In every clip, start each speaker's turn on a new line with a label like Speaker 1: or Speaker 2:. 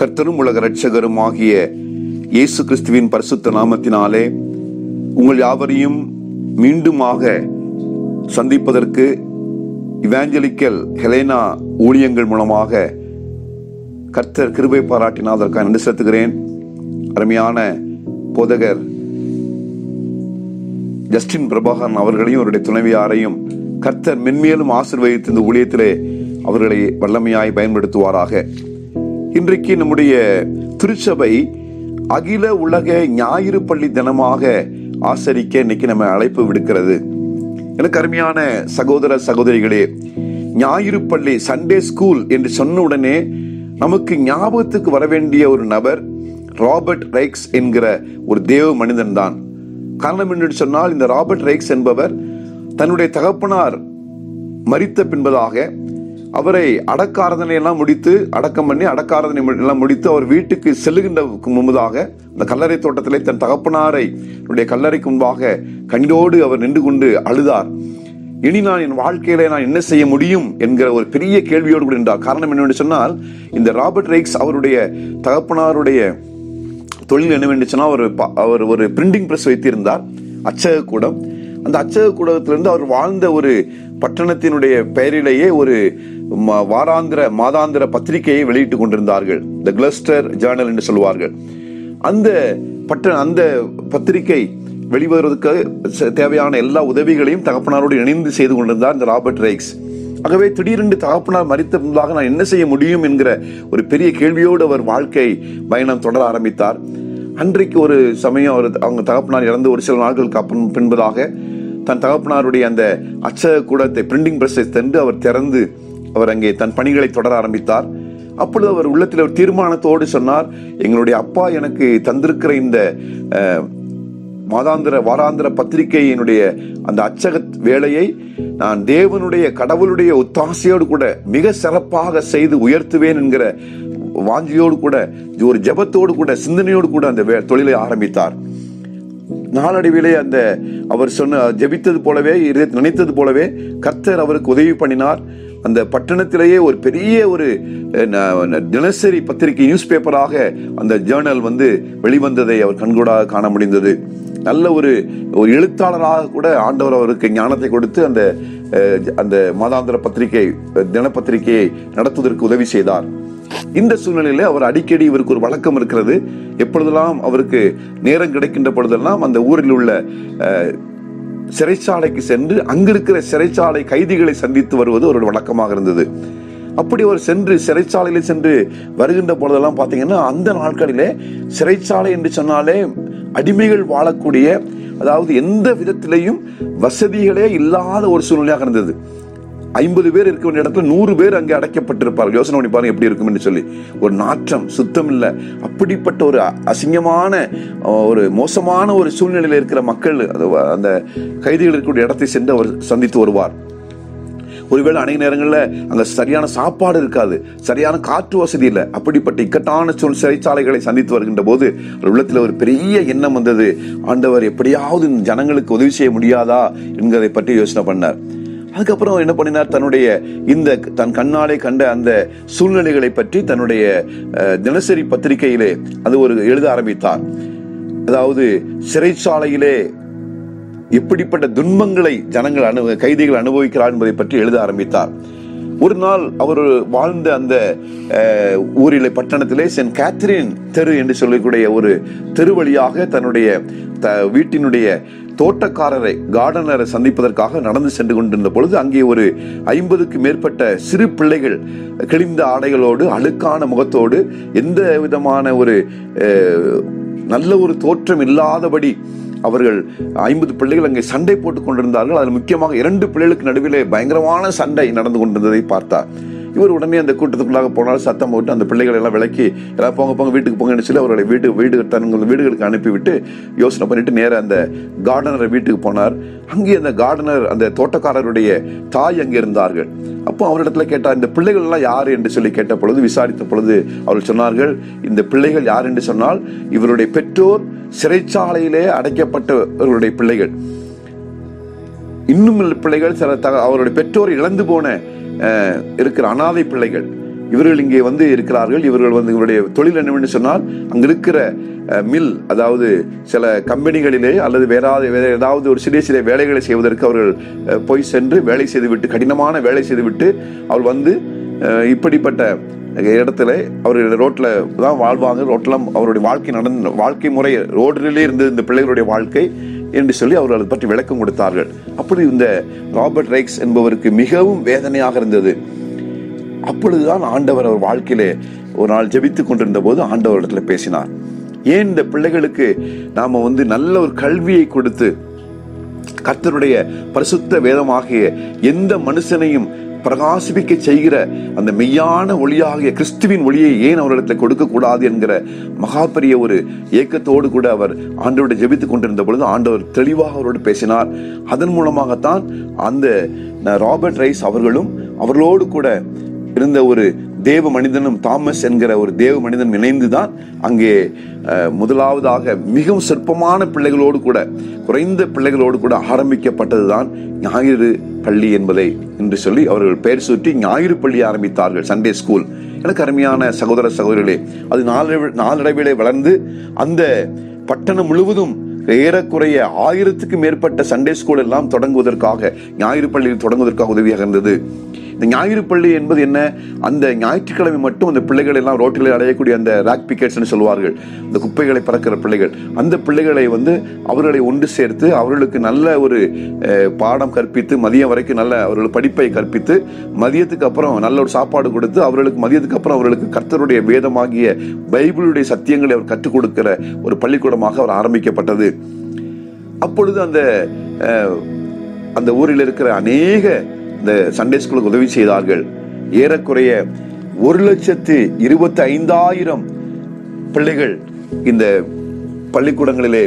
Speaker 1: கர்த்தரும் உலக இரட்சகரும் ஆகிய இயேசு கிறிஸ்துவின் பரிசுத்த நாமத்தினாலே உங்கள் யாவரையும் மீண்டுமாக சந்திப்பதற்கு இவாஞ்சலிக்கல் ஹெலேனா ஊழியங்கள் மூலமாக கர்த்தர் கிருபை பாராட்டினால் அதற்காக நன்றி செலுத்துகிறேன் அருமையான போதகர் ஜஸ்டின் பிரபாகரன் அவர்களையும் அவருடைய துணைவியாரையும் கர்த்தர் மென்மேலும் ஆசிர்வதித்து இந்த ஊழியத்திலே அவர்களை வல்லமையாய் பயன்படுத்துவாராக இன்றைக்கு நம்முடைய திருச்சபை அகில உலக ஞாயிறு பள்ளி தினமாக ஆசரிக்க இன்னைக்கு நம்ம அழைப்பு விடுக்கிறது எனக்கு அருமையான சகோதர சகோதரிகளே ஞாயிறு பள்ளி சண்டே ஸ்கூல் என்று சொன்ன உடனே நமக்கு ஞாபகத்துக்கு வர வேண்டிய ஒரு நபர் ராபர்ட் ரைக்ஸ் என்கிற ஒரு தேவ மனிதன் தான் காரணம் என்று சொன்னால் இந்த ராபர்ட் ரைக்ஸ் என்பவர் தன்னுடைய தகப்பனார் மரித்த பின்பதாக அவரை அடக்காரதனை எல்லாம் முடித்து அடக்கம் பண்ணி அடக்காரதனை எல்லாம் முடித்து அவர் வீட்டுக்கு செல்லுகின்ற முன்பதாக அந்த கல்லறை தோட்டத்திலே தன் தகப்பனாரை தன்னுடைய கல்லறைக்கு முன்பாக கண்ணீரோடு அவர் நின்று கொண்டு அழுதார் இனி நான் என் வாழ்க்கையில நான் என்ன செய்ய முடியும் என்கிற ஒரு பெரிய கேள்வியோடு கூட நின்றார் காரணம் என்னவென்று சொன்னால் இந்த ராபர்ட் ரைக்ஸ் அவருடைய தகப்பனாருடைய தொழில் என்னவென்று சொன்னால் அவர் ப- அவர் ஒரு பிரிண்டிங் பிரஸ் வைத்திருந்தார் அச்சக கூடம் அந்த அச்சக கூடத்திலிருந்து அவர் வாழ்ந்த ஒரு பட்டணத்தினுடைய பெயரிலேயே ஒரு ம- வாராந்திர மாதாந்திர பத்திரிகையை வெளியிட்டுக் கொண்டிருந்தார்கள் த கிளஸ்டர் ஜேர்னல் என்று சொல்வார்கள் அந்த பட்ட அந்த பத்திரிகை வெளிவருவதற்கு ச- தேவையான எல்லா உதவிகளையும் தகப்பனாரோடு இணைந்து செய்து கொண்டிருந்தார் இந்த ராபர்ட் ரைக்ஸ் ஆகவே திடீரென்று தகப்பனார் மறித்த முன்பாக நான் என்ன செய்ய முடியும் என்கிற ஒரு பெரிய கேள்வியோடு அவர் வாழ்க்கை பயணம் தொடர ஆரம்பித்தார் அன்றைக்கு ஒரு சமயம் அவர் அவங்க தகப்பனார் இறந்து ஒரு சில நாட்களுக்கு அப்புறம் பின்பதாக தன் தகப்பனாருடைய அந்த அச்சக கூடத்தை பிரிண்டிங் பிரஸ்ஸை சென்று அவர் திறந்து அவர் அங்கே தன் பணிகளை தொடர ஆரம்பித்தார் அப்பொழுது அவர் உள்ளத்தில் ஒரு தீர்மானத்தோடு சொன்னார் எங்களுடைய அப்பா எனக்கு தந்திருக்கிற இந்த அஹ், மாதாந்திர வாராந்திர பத்திரிகையினுடைய அந்த அச்சக வேலையை நான் தேவனுடைய கடவுளுடைய ஒத்தாசையோடு கூட மிக சிறப்பாக செய்து உயர்த்துவேன் என்கிற வாஞ்சியோடு கூட ஒரு ஜெபத்தோடு கூட சிந்தனையோடு கூட அந்த வே- தொழிலை ஆரம்பித்தார் நாளடைவிலே அந்த அவர் சொன்ன ஜெபித்தது போலவே இறை- நினைத்தது போலவே கர்த்தர் அவருக்கு உதவி பண்ணினார் அந்த பட்டணத்திலேயே ஒரு பெரிய ஒரு அஹ், ந- ந- தினசரி பத்திரிகை நியூஸ் பேப்பராக அந்த ஜேர்னல் வந்து வெளிவந்ததை அவர் கண்கூடாக காண முடிந்தது நல்ல ஒரு ஒரு எழுத்தாளராக கூட ஆண்டவர் அவருக்கு ஞானத்தை கொடுத்து அந்த அஹ், அந்த மாதாந்திர பத்திரிகை அஹ், தினப்பத்திரிகையை நடத்துவதற்கு உதவி செய்தார் இந்த சூழ்நிலையில அவர் அடிக்கடி இவருக்கு ஒரு வழக்கம் இருக்கிறது எப்பொழுதெல்லாம் அவருக்கு நேரம் கிடைக்கின்ற பொழுதெல்லாம் அந்த ஊரில் உள்ள அஹ், சிறைச்சாலைக்கு சென்று அங்கிருக்கிற சிறைச்சாலை கைதிகளை சந்தித்து வருவது ஒரு வழக்கமாக இருந்தது அப்படி அவர் சென்று சிறைச்சாலையில் சென்று வருகின்ற பொழுதெல்லாம் பார்த்தீங்கன்னா அந்த நாட்களிலே சிறைச்சாலை என்று சொன்னாலே அடிமைகள் வாழக்கூடிய அதாவது எந்த விதத்திலையும் வசதிகளே இல்லாத ஒரு சூழ்நிலையாக இருந்தது ஐம்பது பேர் இருக்க வேண்டிய இடத்துல நூறு பேர் அங்கே அடைக்கப்பட்டிருப்பார்கள் யோசனை பண்ணி பாருங்க எப்படி இருக்கும் என்று சொல்லி ஒரு நாற்றம் சுத்தம் இல்லை அப்படிப்பட்ட ஒரு அ- அசிங்கமான அஹ், ஒரு மோசமான ஒரு சூழ்நிலையில் இருக்கிற மக்கள் அது வ- அந்த கைதிகள் இருக்கக்கூடிய இடத்தை சென்று அவர் சந்தித்து வருவார் ஒருவேளை அநேக நேரங்களில் அங்க சரியான சாப்பாடு இருக்காது சரியான காற்று வசதி இல்லை அப்படிப்பட்ட இக்கட்டான சூழ் சிறைச்சாலைகளை சந்தித்து வருகின்ற போது அவர் உள்ளத்தில் ஒரு பெரிய எண்ணம் வந்தது ஆண்டவர் எப்படியாவது இந்த ஜனங்களுக்கு உதவி செய்ய முடியாதா என்கிறதை பற்றி யோசனை பண்ணார் அதுக்கப்புறம் அவர் என்ன பண்ணினார் தன்னுடைய இந்த தன் கண்ணாலே கண்ட அந்த சூழ்நிலைகளை பற்றி தன்னுடைய அஹ், தினசரி பத்திரிகையிலே அது ஒரு எழுத ஆரம்பித்தார் அதாவது சிறைச்சாலையிலே எப்படிப்பட்ட துன்பங்களை ஜனங்கள் அனு கைதிகள் அனுபவிக்கிறார் என்பதை பற்றி எழுத ஆரம்பித்தார் ஒரு நாள் அவர் வாழ்ந்த அந்த அஹ், ஊரிலே பட்டணத்திலே சென்ட் கேத்ரின் தெரு என்று சொல்லக்கூடிய ஒரு தெரு வழியாக தன்னுடைய த- வீட்டினுடைய தோட்டக்காரரை கார்டனரை சந்திப்பதற்காக நடந்து சென்று கொண்டிருந்த பொழுது அங்கே ஒரு ஐம்பதுக்கு மேற்பட்ட சிறு பிள்ளைகள் கிழிந்த ஆடைகளோடு அழுக்கான முகத்தோடு எந்த விதமான ஒரு அஹ், நல்ல ஒரு தோற்றம் இல்லாதபடி அவர்கள் ஐம்பது பிள்ளைகள் அங்கே சண்டை போட்டுக் கொண்டிருந்தார்கள் அதில் முக்கியமாக இரண்டு பிள்ளைகளுக்கு நடுவிலே பயங்கரமான சண்டை நடந்து கொண்டிருந்ததை பார்த்தார் இவர் உடனே அந்த கூட்டத்துக்குள்ளாக போனால் சத்தம் போட்டு அந்த பிள்ளைகளை எல்லாம் விலக்கி எல்லாம் போங்க போங்க வீட்டுக்கு போங்கன்னு சொல்லி அவர்களை வீடு வீடு தங்கள் வீடுகளுக்கு அனுப்பிவிட்டு யோசனை பண்ணிட்டு நேரா அந்த கார்டனரை வீட்டுக்கு போனார் அங்கே அந்த கார்டனர் அந்த தோட்டக்காரருடைய தாய் அங்கே இருந்தார்கள் அப்போ அவரிடத்துல கேட்டார் இந்த பிள்ளைகள் எல்லாம் யார் என்று சொல்லி கேட்ட பொழுது விசாரித்த பொழுது அவர்கள் சொன்னார்கள் இந்த பிள்ளைகள் யார் என்று சொன்னால் இவருடைய பெற்றோர் சிறைச்சாலையிலே அடைக்கப்பட்டவர்களுடைய பிள்ளைகள் இன்னும் உள்ள பிள்ளைகள் சில தக அவருடைய பெற்றோர் இழந்து போன அஹ், இருக்கிற அனாதை பிள்ளைகள் இவர்கள் இங்கே வந்து இருக்கிறார்கள் இவர்கள் வந்து இவருடைய தொழில் என்னவென்று சொன்னால் அங்க இருக்கிற அஹ், மில் அதாவது சில கம்பெனிகளிலே அல்லது வேற வேற ஏதாவது ஒரு சிறிய சிறிய வேலைகளை செய்வதற்கு அவர்கள் அஹ், போய் சென்று வேலை செய்துவிட்டு கடினமான வேலை செய்துவிட்டு அவர் வந்து அஹ், இப்படிப்பட்ட இடத்துல அவர் ரோட்ல தான் வாழ்வாங்க ரோட்ல அவருடைய வாழ்க்கை நடந்த வாழ்க்கை முறை ரோடிலே இருந்த இந்த பிள்ளைகளுடைய வாழ்க்கை என்று சொல்லி அவர்கள் அதை பற்றி விளக்கம் கொடுத்தார்கள் அப்படி இந்த ராபர்ட் ரைக்ஸ் என்பவருக்கு மிகவும் வேதனையாக இருந்தது அப்பொழுதுதான் ஆண்டவர் அவர் வாழ்க்கையிலே ஒரு நாள் ஜெபித்துக் கொண்டிருந்த போது ஆண்டவரிடத்துல பேசினார் ஏன் இந்த பிள்ளைகளுக்கு நாம வந்து நல்ல ஒரு கல்வியை கொடுத்து கர்த்தருடைய பரிசுத்த வேதமாகிய எந்த மனுஷனையும் பிரகாசிப்பிக்க செய்கிற அந்த மெய்யான ஒளியாகிய கிறிஸ்துவின் ஒளியை ஏன் அவரிடத்தில் கொடுக்க கூடாது என்கிற மகா பெரிய ஒரு ஏக்கத்தோடு கூட அவர் ஆண்டவரோட ஜெபித்துக் கொண்டிருந்த பொழுது ஆண்டவர் தெளிவாக அவரோடு பேசினார் அதன் மூலமாகத்தான் அந்த ந- ராபர்ட் ரைஸ் அவர்களும் அவர்களோடு கூட இருந்த ஒரு தேவ மனிதனும் தாமஸ் என்கிற ஒரு தேவ மனிதனும் இணைந்துதான் அங்கே அஹ், முதலாவதாக மிகவும் சிற்பமான பிள்ளைகளோடு கூட குறைந்த பிள்ளைகளோடு கூட ஆரம்பிக்கப்பட்டதுதான் ஞாயிறு பள்ளி என்பதை என்று சொல்லி அவர்கள் பெயர் சுற்றி ஞாயிறு பள்ளி ஆரம்பித்தார்கள் சண்டே ஸ்கூல் எனக்கு அருமையான சகோதர சகோதரிகளே அது நாளடைவில் நாளடைவிலே வளர்ந்து அந்த பட்டணம் முழுவதும் ஏறக்குறைய ஆயிரத்துக்கும் மேற்பட்ட சண்டே ஸ்கூல் எல்லாம் தொடங்குவதற்காக ஞாயிறு பள்ளியில் தொடங்குவதற்காக உதவியாக இருந்தது இந்த ஞாயிறு பள்ளி என்பது என்ன அந்த ஞாயிற்றுக்கிழமை மட்டும் அந்த பிள்ளைகள் எல்லாம் ரோட்டில் அடையக்கூடிய அந்த ராக் பிக்கெட்ஸ்னு சொல்லுவார்கள் இந்த குப்பைகளை பறக்கிற பிள்ளைகள் அந்த பிள்ளைகளை வந்து அவர்களை ஒன்று சேர்த்து அவர்களுக்கு நல்ல ஒரு அஹ், பாடம் கற்பித்து மதியம் வரைக்கும் நல்ல அவர்கள் படிப்பை கற்பித்து மதியத்துக்கு அப்புறம் நல்ல ஒரு சாப்பாடு கொடுத்து அவர்களுக்கு மதியத்துக்கு அப்புறம் அவர்களுக்கு கர்த்தருடைய வேதமாகிய பைபிளுடைய சத்தியங்களை அவர் கற்றுக் கொடுக்கிற ஒரு பள்ளிக்கூடமாக அவர் ஆரம்பிக்கப்பட்டது அப்பொழுது அந்த அஹ், அந்த ஊரில் இருக்கிற அநேக இந்த சண்டே ஸ்கூலுக்கு உதவி செய்தார்கள் ஏறக்குறைய ஒரு லட்சத்து இருபத்தி ஐந்தாயிரம் பிள்ளைகள் இந்த பள்ளிக்கூடங்களிலே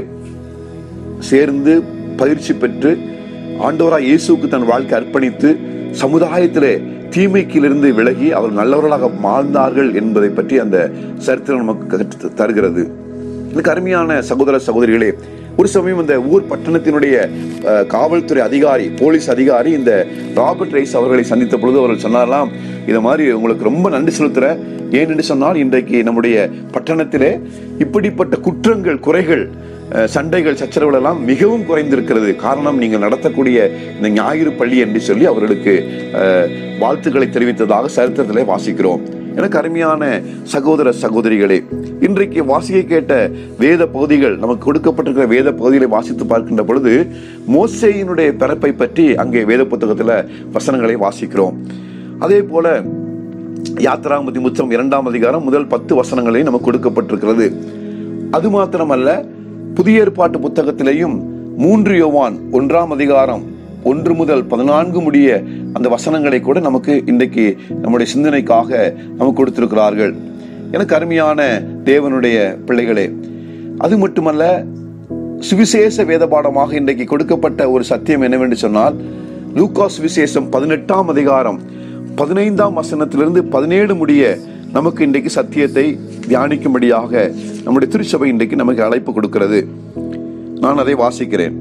Speaker 1: சேர்ந்து பயிற்சி பெற்று ஆண்டவராய் இயேசுவுக்கு தன் வாழ்க்கை அர்ப்பணித்து சமுதாயத்திலே தீமைக்கிலிருந்து விலகி அவர் நல்லவர்களாக வாழ்ந்தார்கள் என்பதை பற்றி அந்த சரித்திரம் நமக்கு கற்று தருகிறது எனக்கு அருமையான சகோதர சகோதரிகளே ஒரு சமயம் இந்த ஊர் பட்டணத்தினுடைய அஹ், காவல்துறை அதிகாரி போலீஸ் அதிகாரி இந்த ராபர்ட் ரைஸ் அவர்களை சந்தித்த பொழுது அவர்கள் சொன்னாராம் இதை மாதிரி உங்களுக்கு ரொம்ப நன்றி செலுத்துற ஏன் என்று சொன்னால் இன்றைக்கு நம்முடைய பட்டணத்திலே இப்படிப்பட்ட குற்றங்கள் குறைகள் அஹ், சண்டைகள் சச்சரவுகள் எல்லாம் மிகவும் குறைந்திருக்கிறது காரணம் நீங்கள் நடத்தக்கூடிய இந்த ஞாயிறு பள்ளி என்று சொல்லி அவர்களுக்கு அஹ், வாழ்த்துக்களை தெரிவித்ததாக சரித்திரத்திலே வாசிக்கிறோம் எனக்கு அருமையான சகோதர சகோதரிகளே இன்றைக்கு வாசிக்க கேட்ட வேத பகுதிகள் நமக்கு கொடுக்கப்பட்டிருக்கிற வேத பகுதிகளை வாசித்து பார்க்கின்ற பொழுது மோசேயினுடைய பிறப்பை பற்றி அங்கே வேத புத்தகத்துல வசனங்களை வாசிக்கிறோம் அதே போல யாத்திராமதி முச்சம் இரண்டாம் அதிகாரம் முதல் பத்து வசனங்களையும் நமக்கு கொடுக்கப்பட்டிருக்கிறது அது மாத்திரமல்ல புதிய ஏற்பாட்டு புத்தகத்திலேயும் மூன்று யோவான் ஒன்றாம் அதிகாரம் ஒன்று முதல் பதினான்கு முடிய அந்த வசனங்களை கூட நமக்கு இன்றைக்கு நம்முடைய சிந்தனைக்காக நமக்கு கொடுத்திருக்கிறார்கள் எனக்கு அருமையான தேவனுடைய பிள்ளைகளே அது மட்டுமல்ல சுவிசேஷ வேத பாடமாக இன்றைக்கு கொடுக்கப்பட்ட ஒரு சத்தியம் என்னவென்று சொன்னால் லூகாஸ் விசேஷம் பதினெட்டாம் அதிகாரம் பதினைந்தாம் வசனத்திலிருந்து பதினேழு முடிய நமக்கு இன்றைக்கு சத்தியத்தை தியானிக்கும்படியாக நம்முடைய திருச்சபை இன்றைக்கு நமக்கு அழைப்பு கொடுக்கிறது நான் அதை வாசிக்கிறேன்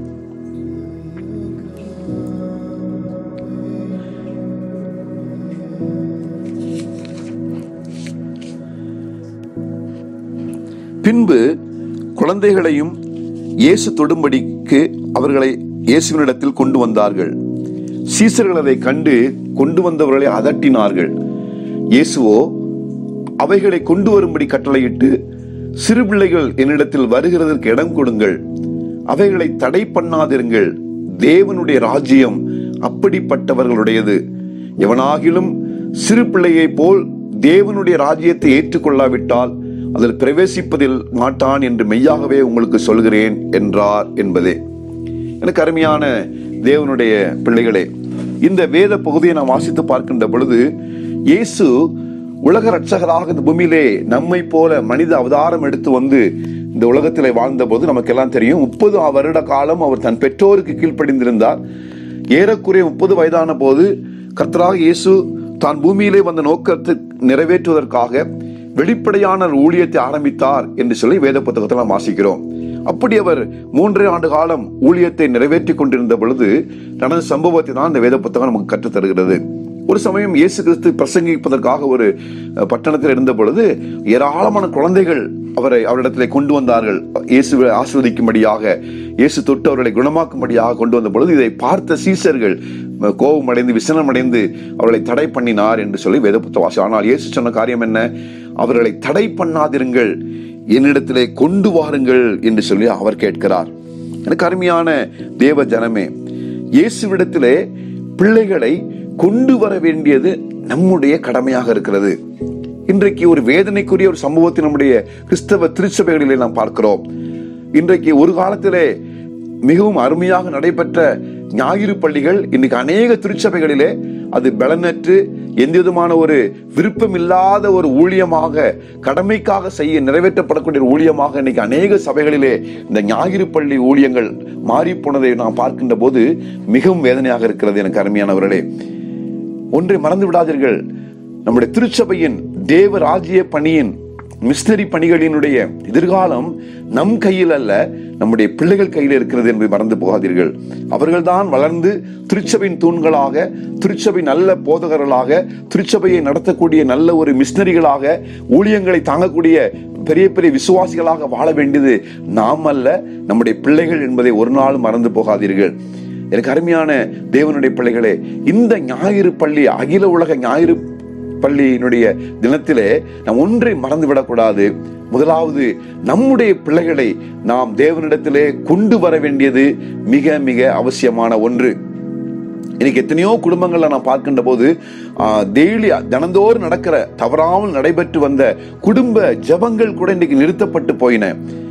Speaker 1: பின்பு குழந்தைகளையும் இயேசு தொடும்படிக்கு அவர்களை இயேசுவினிடத்தில் கொண்டு வந்தார்கள் சீசர்கள் அதை கண்டு கொண்டு வந்தவர்களை அதட்டினார்கள் இயேசுவோ அவைகளை கொண்டு வரும்படி கட்டளையிட்டு சிறு பிள்ளைகள் என்னிடத்தில் வருகிறதற்கு இடம் கொடுங்கள் அவைகளை தடை பண்ணாதிருங்கள் தேவனுடைய ராஜ்யம் அப்படிப்பட்டவர்களுடையது எவனாகிலும் சிறு பிள்ளையைப் போல் தேவனுடைய ராஜ்யத்தை ஏற்றுக்கொள்ளாவிட்டால் அதில் பிரவேசிப்பதில் மாட்டான் என்று மெய்யாகவே உங்களுக்கு சொல்கிறேன் என்றார் என்பதே எனக்கு அருமையான தேவனுடைய பிள்ளைகளே இந்த வேத பகுதியை நாம் வாசித்து பார்க்கின்ற பொழுது இயேசு உலக ரட்சகராக இந்த பூமியிலே நம்மை போல மனித அவதாரம் எடுத்து வந்து இந்த உலகத்திலே வாழ்ந்த போது நமக்கு எல்லாம் தெரியும் முப்பது வருட காலம் அவர் தன் பெற்றோருக்கு கீழ்ப்படிந்திருந்தார் ஏறக்குறைய முப்பது வயதான போது கர்த்தராக இயேசு தான் பூமியிலே வந்த நோக்கத்தை நிறைவேற்றுவதற்காக வெளிப்படையான ஒரு ஊழியத்தை ஆரம்பித்தார் என்று சொல்லி வேத புத்தகத்தில் நாம் வாசிக்கிறோம் அப்படி அவர் மூன்றரை ஆண்டு காலம் ஊழியத்தை நிறைவேற்றி கொண்டிருந்த பொழுது நடந்த சம்பவத்தை தான் இந்த வேத புத்தகம் நமக்கு கற்றுத் தருகிறது ஒரு சமயம் இயேசு கிறிஸ்து பிரசங்கிப்பதற்காக ஒரு அஹ், பட்டணத்தில் இருந்த பொழுது ஏராளமான குழந்தைகள் அவரை அவரிடத்திலே கொண்டு வந்தார்கள் இயேசுவை ஆஸ்வதிக்கும்படியாக இயேசு தொட்டு அவர்களை குணமாக்கும்படியாக கொண்டு வந்த பொழுது இதை பார்த்த சீசர்கள் அஹ், கோபமடைந்து விசனமடைந்து அவர்களை தடை பண்ணினார் என்று சொல்லி வேதப்புத்த வாசி ஆனால் இயேசு சொன்ன காரியம் என்ன அவர்களை தடை பண்ணாதிருங்கள் என்னிடத்திலே கொண்டு வாருங்கள் என்று சொல்லி அவர் கேட்கிறார் எனக்கு அருமையான தேவ ஜனமே இயேசுவிடத்திலே பிள்ளைகளை கொண்டு வர வேண்டியது நம்முடைய கடமையாக இருக்கிறது இன்றைக்கு ஒரு வேதனைக்குரிய ஒரு சம்பவத்தை நம்முடைய கிறிஸ்தவ திருச்சபைகளிலே நாம் பார்க்கிறோம் இன்றைக்கு ஒரு காலத்திலே மிகவும் அருமையாக நடைபெற்ற ஞாயிறு பள்ளிகள் இன்னைக்கு அநேக திருச்சபைகளிலே அது பலனற்று எந்த விதமான ஒரு விருப்பமில்லாத ஒரு ஊழியமாக கடமைக்காக செய்ய நிறைவேற்றப்படக்கூடிய ஒரு ஊழியமாக இன்னைக்கு அநேக சபைகளிலே இந்த ஞாயிறு பள்ளி ஊழியங்கள் மாறி போனதை நாம் பார்க்கின்ற போது மிகவும் வேதனையாக இருக்கிறது எனக்கு அருமையானவர்களே ஒன்றை மறந்து விடாதீர்கள் நம்முடைய திருச்சபையின் தேவ ராஜ்ய பணியின் மிஷனரி பணிகளினுடைய எதிர்காலம் நம் கையில் அல்ல நம்முடைய பிள்ளைகள் கையில் இருக்கிறது என்பதை மறந்து போகாதீர்கள் அவர்கள்தான் வளர்ந்து திருச்சபையின் தூண்களாக திருச்சபை நல்ல போதகர்களாக திருச்சபையை நடத்தக்கூடிய நல்ல ஒரு மிஷனரிகளாக ஊழியங்களை தாங்கக்கூடிய பெரிய பெரிய விசுவாசிகளாக வாழ வேண்டியது நாம் அல்ல நம்முடைய பிள்ளைகள் என்பதை ஒரு நாள் மறந்து போகாதீர்கள் எனக்கு அருமையான தேவனுடைய பிள்ளைகளே இந்த ஞாயிறு பள்ளி அகில உலக ஞாயிறு பள்ளியினுடைய தினத்திலே நாம் ஒன்றை மறந்து விடக்கூடாது முதலாவது நம்முடைய பிள்ளைகளை நாம் தேவனிடத்திலே கொண்டு வர வேண்டியது மிக மிக அவசியமான ஒன்று இன்னைக்கு எத்தனையோ குடும்பங்கள்ல நான் பார்க்கின்ற போது டெய்லி தினந்தோறும் நடக்கிற தவறாமல் நடைபெற்று வந்த குடும்ப ஜபங்கள் கூட இன்னைக்கு நிறுத்தப்பட்டு போயின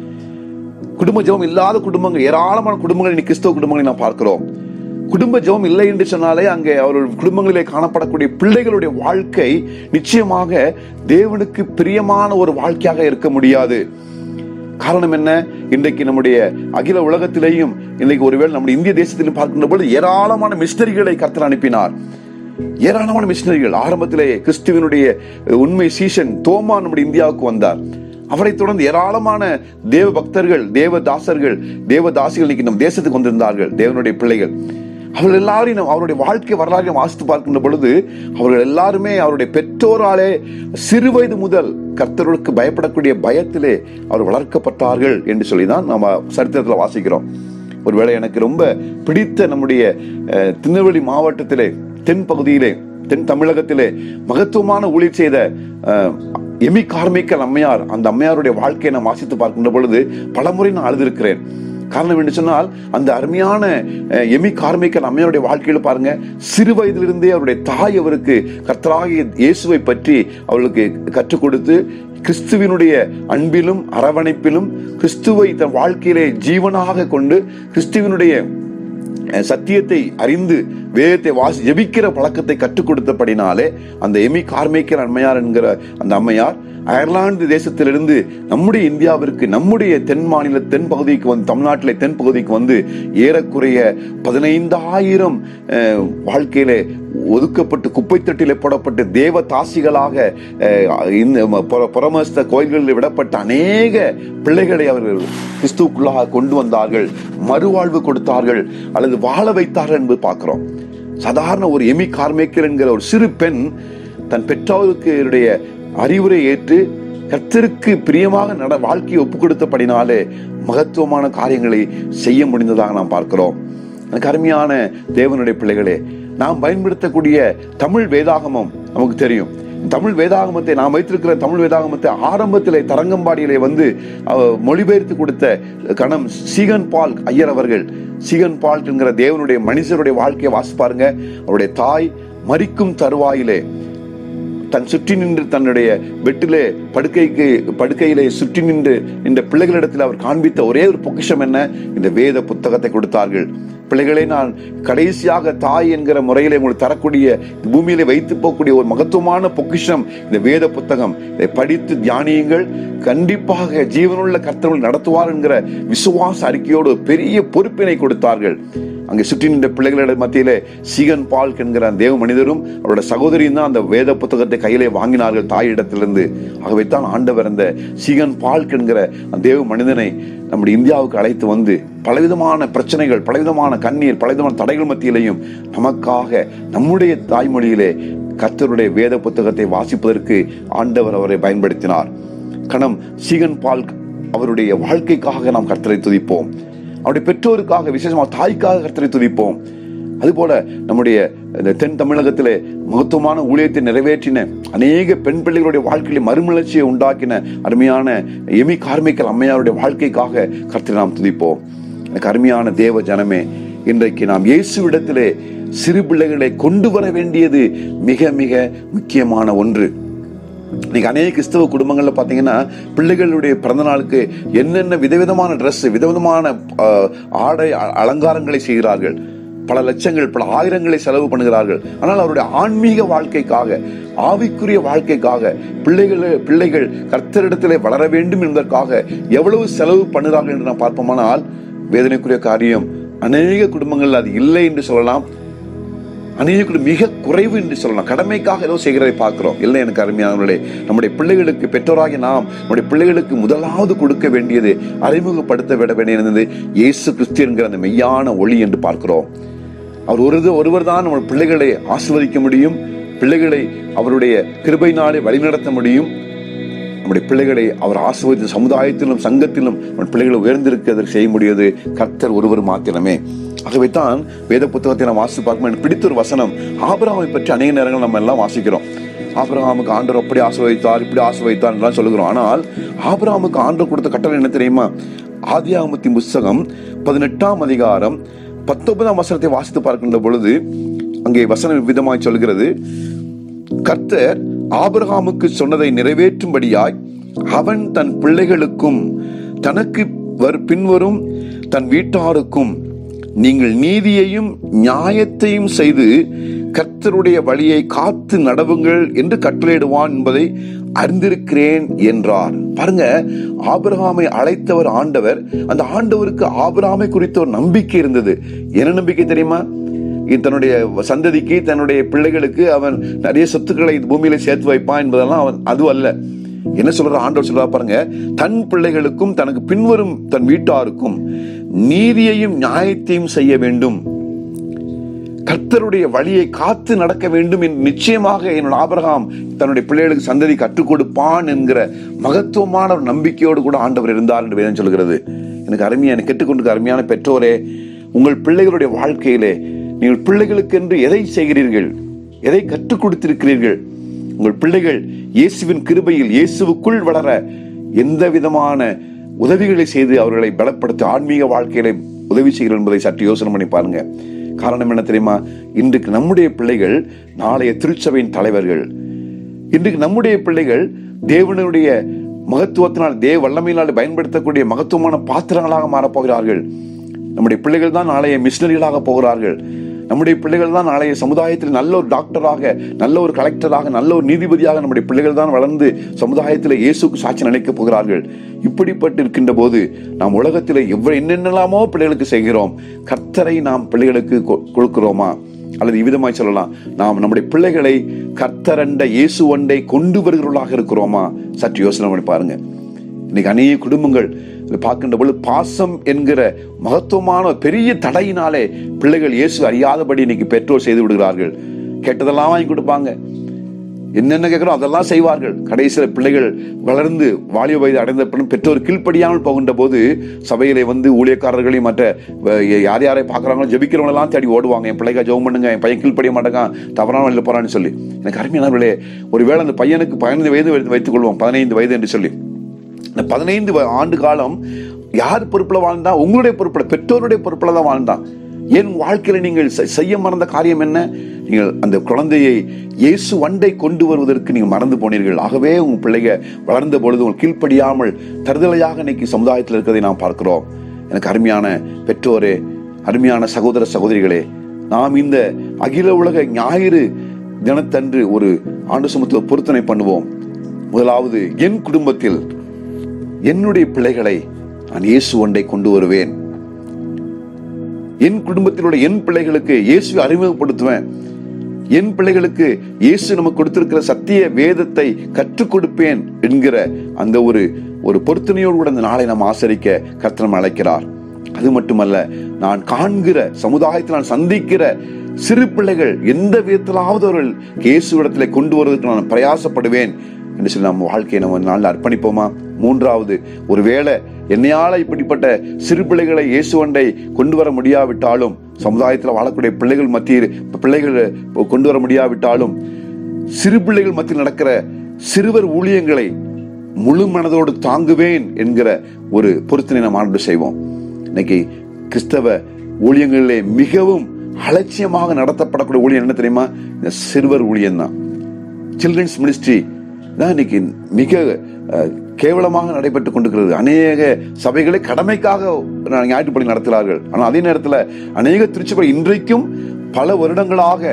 Speaker 1: குடும்ப ஜெபம் இல்லாத குடும்பங்கள் ஏராளமான குடும்பங்கள் இன்னைக்கு கிறிஸ்தவ குடும்பங்களை நாம் பார்க்கிறோம் குடும்ப ஜெபம் இல்லை என்று சொன்னாலே அங்கே அவர்கள் குடும்பங்களிலே காணப்படக்கூடிய பிள்ளைகளுடைய வாழ்க்கை நிச்சயமாக தேவனுக்கு பிரியமான ஒரு வாழ்க்கையாக இருக்க முடியாது காரணம் என்ன இன்றைக்கு நம்முடைய அகில உலகத்திலேயும் இன்றைக்கு ஒருவேளை நம்முடைய இந்திய தேசத்திலும் பார்க்கின்ற பொழுது ஏராளமான மிஸ்டரிகளை கர்த்தர் அனுப்பினார் ஏராளமான மிஷினரிகள் ஆரம்பத்திலே கிறிஸ்துவனுடைய உண்மை சீசன் தோமா நம்முடைய இந்தியாவுக்கு வந்தார் அவரை தொடர்ந்து ஏராளமான தேவ பக்தர்கள் தேவ தாசர்கள் தேவ தாசிகள் இன்னைக்கு நம் தேசத்துக்கு வந்திருந்தார்கள் தேவனுடைய பிள்ளைகள் அவர்கள் எல்லாரையும் நாம் அவருடைய வாழ்க்கை வரலாறு நாம் வாசித்து பார்க்கின்ற பொழுது அவர்கள் எல்லாருமே அவருடைய பெற்றோராலே சிறு வயது முதல் கர்த்தருக்கு பயப்படக்கூடிய பயத்திலே அவர் வளர்க்கப்பட்டார்கள் என்று சொல்லி தான் நம்ம சரித்திரத்தில் வாசிக்கிறோம் ஒருவேளை எனக்கு ரொம்ப பிடித்த நம்முடைய அஹ், திருநெல்வேலி மாவட்டத்திலே தென் பகுதியிலே தென் தமிழகத்திலே மகத்துவமான ஊழியர் செய்த அஹ், எமி கார்மிக்கல் அம்மையார் அந்த அம்மையாருடைய வாழ்க்கையை நான் வாசித்து பார்க்கின்ற பொழுது பலமுறை நான் அழுதிருக்கிறேன் காரணம் என்று சொன்னால் அந்த அருமையான அஹ், எமி கார்மிக்கல் அம்மையாருடைய வாழ்க்கையில பாருங்க சிறு வயதிலிருந்தே அவருடைய தாய் அவருக்கு கர்த்தராகிய இயேசுவை பற்றி அவளுக்கு கற்றுக் கொடுத்து கிறிஸ்துவினுடைய அன்பிலும் அரவணைப்பிலும் கிறிஸ்துவை தன் வாழ்க்கையிலே ஜீவனாக கொண்டு கிறிஸ்துவினுடைய அஹ், சத்தியத்தை அறிந்து வேதத்தை வாசி ஜெபிக்கிற பழக்கத்தை கற்றுக் கொடுத்தபடினாலே அந்த எமி கார்மேக்கர் அம்மையார் என்கிற அந்த அம்மையார் அயர்லாந்து தேசத்திலிருந்து நம்முடைய இந்தியாவிற்கு நம்முடைய தென் மாநில தென் பகுதிக்கு வந்து தமிழ்நாட்டிலே தென் பகுதிக்கு வந்து ஏறக்குறைய பதினைந்தாயிரம் அஹ், வாழ்க்கையிலே ஒதுக்கப்பட்டு குப்பைத்தட்டிலே போடப்பட்டு தேவ தாசிகளாக அஹ், இந்த ம- புற- புறமஸ்த கோயில்களில் விடப்பட்ட அநேக பிள்ளைகளை அவர்கள் கிறிஸ்துவுக்குள்ளாக கொண்டு வந்தார்கள் மறுவாழ்வு கொடுத்தார்கள் அல்லது வாழ வைத்தார்கள் என்பது பார்க்கிறோம் சாதாரண ஒரு எமி கார்மேக்கர் என்கிற ஒரு சிறு பெண் தன் பெற்றோருக்கு அறிவுரை ஏற்று கர்த்தருக்கு பிரியமாக நட வாழ்க்கையை ஒப்பு கொடுத்தபடினாலே மகத்துவமான காரியங்களை செய்ய முடிந்ததாக நாம் பார்க்கிறோம் எனக்கு அருமையான தேவனுடைய பிள்ளைகளே நாம் பயன்படுத்தக்கூடிய தமிழ் வேதாகமம் நமக்கு தெரியும் தமிழ் வேதாகமத்தை நாம் வைத்திருக்கிற தமிழ் வேதாகமத்தை ஆரம்பத்திலே தரங்கம்பாடியிலே வந்து அஹ், மொழிபெயர்த்து கொடுத்த கணம் சீகன் பால் ஐயர் அவர்கள் சீகன் பால் என்கிற தேவனுடைய மனுஷருடைய வாழ்க்கையை வாசிப்பாருங்க அவருடைய தாய் மரிக்கும் தருவாயிலே தன் சுற்றி நின்று தன்னுடைய வெட்டிலே படுக்கைக்கு படுக்கையிலே சுற்றி நின்று இந்த பிள்ளைகளிடத்தில் அவர் காண்பித்த ஒரே ஒரு பொக்கிஷம் என்ன இந்த வேத புத்தகத்தை கொடுத்தார்கள் பிள்ளைகளே நான் கடைசியாக தாய் என்கிற முறையிலே உங்களுக்கு தரக்கூடிய இந்த பூமியிலே வைத்து போகக்கூடிய ஒரு மகத்துவமான பொக்கிஷம் இந்த வேத புத்தகம் இதை படித்து தியானியுங்கள் கண்டிப்பாக ஜீவனுள்ள கர்த்தர்கள் நடத்துவார் என்கிற விசுவாச அறிக்கையோடு ஒரு பெரிய பொறுப்பினை கொடுத்தார்கள் அங்கே சுற்றி நின்ற பிள்ளைகளிட மத்தியிலே சீகன் பால் என்கிற அந்த தேவ மனிதரும் அவரோட சகோதரியும் தான் அந்த வேத புத்தகத்தை கையிலே வாங்கினார்கள் தாயிடத்திலிருந்து ஆகவே தான் ஆண்டவர் அந்த சீகன் பால் என்கிற அந்த தேவ மனிதனை நம்முடைய இந்தியாவுக்கு அழைத்து வந்து பலவிதமான பிரச்சனைகள் பலவிதமான கண்ணீர் பலவிதமான தடைகள் மத்தியிலையும் நமக்காக நம்முடைய தாய்மொழியிலே கர்த்தருடைய வேத புத்தகத்தை வாசிப்பதற்கு ஆண்டவர் அவரை பயன்படுத்தினார் கணம் சீகன் பால் அவருடைய வாழ்க்கைக்காக நாம் கர்த்தரை துதிப்போம் அவருடைய பெற்றோருக்காக விசேஷமாக தாய்க்காக கர்த்தரை துதிப்போம் அதுபோல நம்முடைய இந்த தென் தமிழகத்திலே மகத்துவமான ஊழியத்தை நிறைவேற்றின அநேக பெண் பிள்ளைகளுடைய வாழ்க்கையில மறுமலர்ச்சியை உண்டாக்கின அருமையான எமி கார்மிக்கல் அம்மையாருடைய வாழ்க்கைக்காக கர்த்தரை நாம் துதிப்போம் எனக்கு அருமையான தேவ ஜனமே இன்றைக்கு நாம் இயேசுவிடத்திலே சிறு பிள்ளைகளை கொண்டு வர வேண்டியது மிக மிக முக்கியமான ஒன்று இன்னைக்கு அநேக கிறிஸ்தவ குடும்பங்கள்ல பாத்தீங்கன்னா பிள்ளைகளுடைய பிறந்த நாளுக்கு என்னென்ன விதவிதமான Dress விதவிதமான ஆஹ், ஆடை அ- அலங்காரங்களை செய்கிறார்கள் பல லட்சங்கள் பல ஆயிரங்களை செலவு பண்ணுகிறார்கள் ஆனால் அவருடைய ஆன்மீக வாழ்க்கைக்காக ஆவிக்குரிய வாழ்க்கைக்காக பிள்ளைகள் பிள்ளைகள் கர்த்தரிடத்திலே வளர வேண்டும் என்பதற்காக எவ்வளவு செலவு பண்ணுகிறார்கள் என்று நாம் பார்ப்போமானால் வேதனைக்குரிய காரியம் அநேக குடும்பங்கள் அது இல்லை என்று சொல்லலாம் அநேக மிக குறைவு என்று சொல்லலாம் கடமைக்காக ஏதோ செய்கிறதை பார்க்கிறோம் இல்லை எனக்கு அருமையானவர்களே நம்முடைய பிள்ளைகளுக்கு பெற்றோராகி நாம் நம்முடைய பிள்ளைகளுக்கு முதலாவது கொடுக்க வேண்டியது அறிமுகப்படுத்த விட வேண்டியது இயேசு கிறிஸ்து என்கிற அந்த மெய்யான ஒளி என்று பார்க்கிறோம் அவர் ஒரு ஒருவர் தான் நம்ம பிள்ளைகளை ஆசீர்வதிக்க முடியும் பிள்ளைகளை அவருடைய கிருபையினாலே வழிநடத்த முடியும் நம்முடைய பிள்ளைகளை அவர் ஆசிர்வதித்த சமுதாயத்திலும் சங்கத்திலும் நம்ம பிள்ளைகளை உயர்ந்திருக்கிறதற்கு செய்ய முடியாது கர்த்தர் ஒருவர் மாத்திரமே ஆகவே தான் வேத புத்தகத்தை நாம் வாசித்து பார்க்கும் எனக்கு பிடித்த ஒரு வசனம் ஆபிரகாமை பற்றி அநேக நேரங்கள் நம்ம எல்லாம் வாசிக்கிறோம் ஆபிரகாமுக்கு ஆண்டவர் அப்படி ஆசிர்வதித்தார் இப்படி ஆசிர்வதித்தார் எல்லாம் சொல்லுகிறோம் ஆனால் ஆபிரகாமுக்கு ஆண்டவர் கொடுத்த கட்டளை என்ன தெரியுமா ஆதியாகமத்தின் புஸ்தகம் பதினெட்டாம் அதிகாரம் பத்தொன்பதாம் வசனத்தை வாசித்து பார்க்கின்ற பொழுது அங்கே வசனம் விதமாய் சொல்கிறது கர்த்தர் ஆபிரகாமுக்கு சொன்னதை நிறைவேற்றும்படியாய் அவன் தன் பிள்ளைகளுக்கும் தனக்கு வர் பின்வரும் தன் வீட்டாருக்கும் நீங்கள் நீதியையும் நியாயத்தையும் செய்து கர்த்தருடைய வழியை காத்து நடவுங்கள் என்று கட்டளையிடுவான் என்பதை அறிந்திருக்கிறேன் என்றார் பாருங்க ஆபிரகாமை அழைத்தவர் ஆண்டவர் அந்த ஆண்டவருக்கு ஆபிரகாமை குறித்த ஒரு நம்பிக்கை இருந்தது என்ன நம்பிக்கை தெரியுமா இ- தன்னுடைய சந்ததிக்கு தன்னுடைய பிள்ளைகளுக்கு அவன் நிறைய சொத்துக்களை இந்த பூமியில சேர்த்து வைப்பான் என்பதெல்லாம் அவன் அது அல்ல என்ன சொல்ற ஆண்டவர் சொல்றா பாருங்க தன் பிள்ளைகளுக்கும் தனக்கு பின்வரும் தன் வீட்டாருக்கும் நீதியையும் நியாயத்தையும் செய்ய வேண்டும் கர்த்தருடைய வழியை காத்து நடக்க வேண்டும் என்று நிச்சயமாக என்னோட ஆபிரகாம் தன்னுடைய பிள்ளைகளுக்கு சந்ததி கற்றுக் கொடுப்பான் என்கிற மகத்துவமான ஒரு நம்பிக்கையோடு கூட ஆண்டவர் இருந்தார் என்று வேதம் சொல்கிறது எனக்கு அருமையான கேட்டுக்கொண்டு அருமையான பெற்றோரே உங்கள் பிள்ளைகளுடைய வாழ்க்கையிலே நீங்கள் பிள்ளைகளுக்கென்று எதை செய்கிறீர்கள் எதை கற்றுக் கொடுத்திருக்கிறீர்கள் உங்கள் பிள்ளைகள் இயேசுவின் கிருபையில் இயேசுவுக்குள் வளர எந்த விதமான உதவிகளை செய்து அவர்களை பலப்படுத்த ஆன்மீக வாழ்க்கையில உதவி செய்கிறோம் என்பதை சற்று யோசனை பண்ணி பாருங்க காரணம் என்ன தெரியுமா இன்றைக்கு நம்முடைய பிள்ளைகள் நாளைய திருச்சபையின் தலைவர்கள் இன்றைக்கு நம்முடைய பிள்ளைகள் தேவனுடைய மகத்துவத்தினால் தேவ வல்லமையினால் பயன்படுத்தக்கூடிய மகத்துவமான பாத்திரங்களாக மாறப்போகிறார்கள் நம்முடைய பிள்ளைகள் தான் நாளைய மிஷினரிகளாக போகிறார்கள் நம்முடைய பிள்ளைகள் தான் நாளைய சமுதாயத்தில் நல்ல ஒரு டாக்டராக நல்ல ஒரு கலெக்டராக நல்ல ஒரு நீதிபதியாக நம்முடைய பிள்ளைகள் தான் வளர்ந்து சமுதாயத்தில் இயேசுக்கு சாட்சி நினைக்கப் போகிறார்கள் இப்படிப்பட்டு இருக்கின்ற போது நாம் உலகத்தில் எவ்வளவு என்னென்னலாமோ பிள்ளைகளுக்கு செய்கிறோம் கர்த்தரை நாம் பிள்ளைகளுக்கு கொ- கொடுக்கிறோமா அல்லது இவ்விதமாய் சொல்லலாம் நாம் நம்முடைய பிள்ளைகளை கர்த்தரண்ட இயேசு ஒன்றை கொண்டு வருகிறவர்களாக இருக்கிறோமா சற்று யோசனை பண்ணி பாருங்க இன்னைக்கு அநேக குடும்பங்கள் இதை பார்க்கின்ற பொழுது பாசம் என்கிற மகத்துவமான ஒரு பெரிய தடையினாலே பிள்ளைகள் இயேசு அறியாதபடி இன்னைக்கு பெற்றோர் செய்து விடுகிறார்கள் கெட்டதெல்லாம் வாங்கி கொடுப்பாங்க என்னென்ன கேட்கிறோம் அதெல்லாம் செய்வார்கள் கடைசியில் பிள்ளைகள் வளர்ந்து வாலிப வயது அடைந்த பின் பெற்றோர் கீழ்ப்படியாமல் போகின்ற போது சபையிலே வந்து ஊழியக்காரர்களையும் மற்ற அஹ், யார் யாரை பார்க்குறாங்களோ ஜெபிக்கிறவங்க எல்லாம் தேடி ஓடுவாங்க என் பிள்ளைங்க ஜெபம் பண்ணுங்க என் பையன் கீழ்ப்படிய மாட்டேங்கான் தவறான வழியில் போறான்னு சொல்லி எனக்கு அருமையானவர்களே ஒருவேளை அந்த பையனுக்கு பதினைந்து வயது வைத்து- வைத்துக் கொள்வோம் பதினைந்து வயது என்று சொல்லி இந்த பதினைந்து வ- ஆண்டு காலம் யார் பொறுப்புல வாழ்ந்தா உங்களுடைய பொறுப்புல பெற்றோருடைய பொறுப்புல தான் வாழ்ந்தான் என் வாழ்க்கையில நீங்கள் செ- செய்ய மறந்த காரியம் என்ன நீங்கள் அந்த குழந்தையை இயேசு வண்டை கொண்டு வருவதற்கு நீங்கள் மறந்து போனீர்கள் ஆகவே உங்க பிள்ளைங்க வளர்ந்த பொழுது உங்கள் கீழ்ப்படியாமல் தருதலையாக இன்னைக்கு சமுதாயத்தில் இருக்கிறதை நாம் பார்க்கிறோம் எனக்கு அருமையான பெற்றோரே அருமையான சகோதர சகோதரிகளே நாம் இந்த அகில உலக ஞாயிறு தினத்தன்று ஒரு ஆண்டு சுமத்துவ பொருத்தனை பண்ணுவோம் முதலாவது என் குடும்பத்தில் என்னுடைய பிள்ளைகளை நான் இயேசு ஒன்றை கொண்டு வருவேன் என் குடும்பத்தில் உள்ள என் பிள்ளைகளுக்கு இயேசுவை அறிமுகப்படுத்துவேன் என் பிள்ளைகளுக்கு இயேசு நமக்கு கொடுத்திருக்கிற சத்திய வேதத்தை கற்றுக் கொடுப்பேன் என்கிற அந்த ஒரு ஒரு பொருத்தனையோடு கூட இந்த நாளை நாம் ஆசரிக்க கர்த்தர் அழைக்கிறார் அது மட்டுமல்ல நான் காண்கிற சமுதாயத்தில் நான் சந்திக்கிற சிறு பிள்ளைகள் எந்த விதத்திலாவது அவர்கள் இயேசுவிடத்திலே கொண்டு வருவதற்கு நான் பிரயாசப்படுவேன் என்று சொல்லி நம்ம வாழ்க்கையை நம்ம நாளில் அர்ப்பணிப்போமா மூன்றாவது ஒருவேளை என்னையால இப்படிப்பட்ட சிறு பிள்ளைகளை இயேசுவண்டை கொண்டு வர முடியாவிட்டாலும் சமுதாயத்தில் வாழக்கூடிய பிள்ளைகள் மத்தியில் பிள்ளைகள் கொண்டு வர முடியாவிட்டாலும் சிறு பிள்ளைகள் மத்தியில் நடக்கிற சிறுவர் ஊழியங்களை முழு மனதோடு தாங்குவேன் என்கிற ஒரு பொருத்தனை நாம் ஆண்டு செய்வோம் இன்னைக்கு கிறிஸ்தவ ஊழியங்களிலே மிகவும் அலட்சியமாக நடத்தப்படக்கூடிய ஊழியம் என்ன தெரியுமா இந்த சிறுவர் ஊழியம் தான் சில்ட்ரன்ஸ் மினிஸ்ட்ரி தான் இன்னைக்கு மிக அஹ், கேவலமாக நடைபெற்றுக் கொண்டிருக்கிறது அநேக சபைகளை கடமைக்காக ஞாயிற்றுப்படி நடத்துகிறார்கள் ஆனால் அதே நேரத்தில் அநேக திருச்சபை இன்றைக்கும் பல வருடங்களாக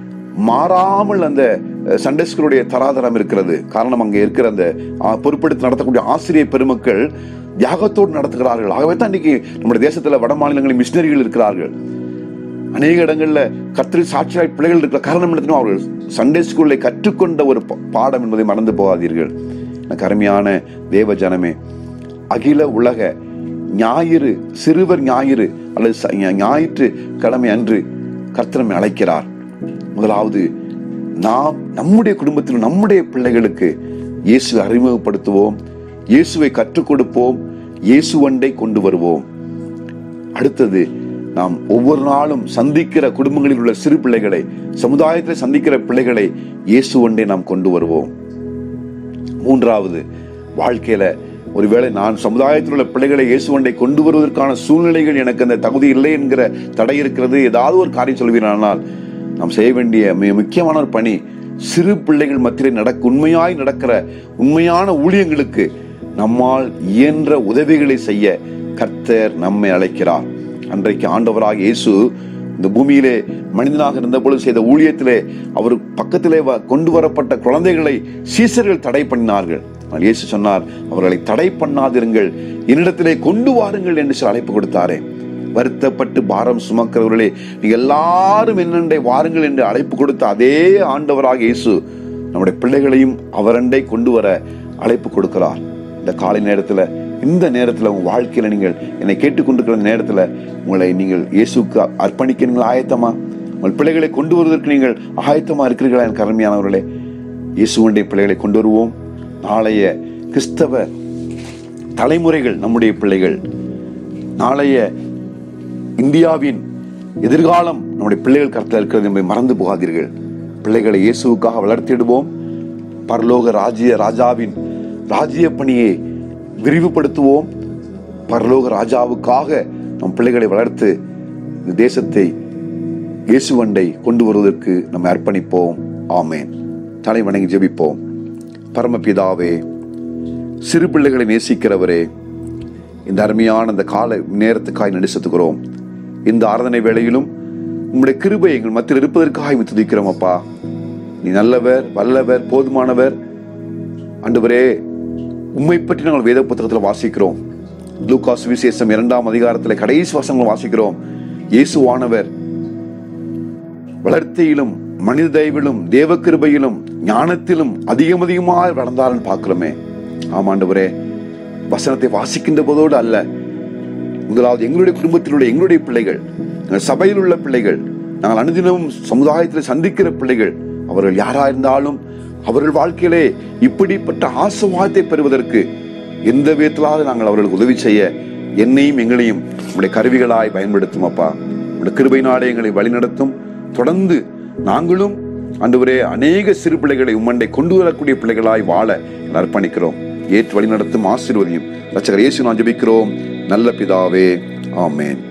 Speaker 1: மாறாமல் அந்த அஹ், சண்டே ஸ்கூலுடைய தராதரம் இருக்கிறது காரணம் அங்கே இருக்கிற அந்த ஆ, பொறுப்பெடுத்து நடத்தக்கூடிய ஆசிரியர் பெருமக்கள் தியாகத்தோடு நடத்துகிறார்கள் ஆகவே தான் இன்னைக்கு நம்முடைய தேசத்துல வட மாநிலங்களில் மிஷினரிகள் இருக்கிறார்கள் அநேக இடங்கள்ல கத்திரி சாட்சியாய் பிள்ளைகள் இருக்கிற காரணம் என்ன தெரியுமா? அவர்கள் சண்டே ஸ்கூல்ல கற்றுக்கொண்ட ஒரு ப- பாடம் என்பதை மறந்து போகாதீர்கள் எனக்கு அருமையான தேவ ஜனமே அகில உலக ஞாயிறு சிறுவர் ஞாயிறு அல்லது ச- ஞா- ஞாயிற்று கிழமை அன்று கர்த்தரமை அழைக்கிறார் முதலாவது நாம் நம்முடைய குடும்பத்தில் நம்முடைய பிள்ளைகளுக்கு இயேசுவை அறிமுகப்படுத்துவோம் இயேசுவை கற்றுக் கொடுப்போம் இயேசுவண்டை கொண்டு வருவோம் அடுத்தது நாம் ஒவ்வொரு நாளும் சந்திக்கிற குடும்பங்களில் உள்ள சிறு பிள்ளைகளை சமுதாயத்தில் சந்திக்கிற பிள்ளைகளை இயேசு ஒன்றே நாம் கொண்டு வருவோம் மூன்றாவது வாழ்க்கையில ஒருவேளை நான் சமுதாயத்தில் உள்ள பிள்ளைகளை இயேசு ஒன்றை கொண்டு வருவதற்கான சூழ்நிலைகள் எனக்கு அந்த தகுதி இல்லை என்கிற தடை இருக்கிறது ஏதாவது ஒரு காரியம் சொல்வீரானால் நாம் செய்ய வேண்டிய மிக முக்கியமான ஒரு பணி சிறு பிள்ளைகள் மத்தியிலே நடக்க உண்மையாய் நடக்கிற உண்மையான ஊழியங்களுக்கு நம்மால் இயன்ற உதவிகளை செய்ய கர்த்தர் நம்மை அழைக்கிறார் அன்றைக்கு ஆண்டவராக இயேசு இந்த பூமியிலே மனிதனாக இருந்த பொழுது செய்த ஊழியத்திலே அவர் பக்கத்திலே வ- கொண்டு வரப்பட்ட குழந்தைகளை சீசர்கள் தடை பண்ணினார்கள் ஆனால் இயேசு சொன்னார் அவர்களை தடை பண்ணாதிருங்கள் என்னிடத்திலே கொண்டு வாருங்கள் என்று சொல்லி அழைப்பு கொடுத்தாரே வருத்தப்பட்டு பாரம் சுமக்கிறவர்களே நீங்க எல்லாரும் என்னண்டை வாருங்கள் என்று அழைப்பு கொடுத்த அதே ஆண்டவராக இயேசு நம்முடைய பிள்ளைகளையும் அவரண்டை கொண்டு வர அழைப்பு கொடுக்கிறார் இந்த காலை நேரத்துல இந்த நேரத்துல உங்க வாழ்க்கையில நீங்கள் என்னை கேட்டுக்கொண்டிருக்கிற நேரத்துல உங்களை நீங்கள் இயேசுக்கு அர்ப்பணிக்க நீங்கள் ஆயத்தமா உங்கள் பிள்ளைகளை கொண்டு வருவதற்கு நீங்கள் ஆயத்தமா இருக்கிறீர்களா எனக்கு அருமையானவர்களே இயேசுவனுடைய பிள்ளைகளை கொண்டு வருவோம் நாளைய கிறிஸ்தவ தலைமுறைகள் நம்முடைய பிள்ளைகள் நாளைய இந்தியாவின் எதிர்காலம் நம்முடைய பிள்ளைகள் கருத்தில் இருக்கிறது என்பதை மறந்து போகாதீர்கள் பிள்ளைகளை இயேசுவுக்காக வளர்த்திடுவோம் பரலோக ராஜ்ய ராஜாவின் ராஜ்ய பணியை விரிவுபடுத்துவோம் பரலோக ராஜாவுக்காக நம் பிள்ளைகளை வளர்த்து இந்த தேசத்தை இயேசுவண்டை கொண்டு வருவதற்கு நம்ம அர்ப்பணிப்போம் ஆமேன் தலை வணங்கி ஜெபிப்போம் பரமபிதாவே சிறு பிள்ளைகளை நேசிக்கிறவரே இந்த அருமையான இந்த கால நேரத்துக்காய் நடிசத்துக்கிறோம் இந்த ஆராதனை வேளையிலும் உம்முடைய கிருபை எங்கள் மத்தியில் இருப்பதற்காக உம்மை துதிக்கிறோம் அப்பா நீ நல்லவர் வல்லவர் போதுமானவர் ஆண்டவரே உம்மை பற்றி நாங்கள் வேத புத்தகத்தில் வாசிக்கிறோம் லூகாஸ் விசேஷம் இரண்டாம் அதிகாரத்தில் கடைசி வசங்கள் வாசிக்கிறோம் இயேசுவானவர் வளர்த்தியிலும் மனித தயவிலும் தேவ கிருபையிலும் ஞானத்திலும் அதிகம் அதிகமாக வளர்ந்தாருன்னு பார்க்கிறோமே ஆமாண்டவரே வசனத்தை வாசிக்கின்ற போதோடு அல்ல முதலாவது எங்களுடைய குடும்பத்தில் உள்ள எங்களுடைய பிள்ளைகள் எங்கள் சபையில் உள்ள பிள்ளைகள் நாங்கள் அனுதினமும் சமுதாயத்தில் சந்திக்கிற பிள்ளைகள் அவர்கள் யாரா இருந்தாலும் அவர்கள் வாழ்க்கையிலே இப்படிப்பட்ட ஆசவாதத்தை பெறுவதற்கு எந்த விதத்திலாவது நாங்கள் அவர்களுக்கு உதவி செய்ய என்னையும் எங்களையும் உங்களுடைய கருவிகளாய் பயன்படுத்தும் அப்பா உங்களுடைய கிருபை நாடே எங்களை வழிநடத்தும் தொடர்ந்து நாங்களும் ஆண்டவரே அநேக சிறு பிள்ளைகளை உம்மண்டை கொண்டு வரக்கூடிய பிள்ளைகளாய் வாழ அர்ப்பணிக்கிறோம் ஏற்று வழிநடத்தும் ஆசீர்வதியும் ரச்சகர் இயேசு நான் ஜெபிக்கிறோம் நல்ல பிதாவே ஆமென்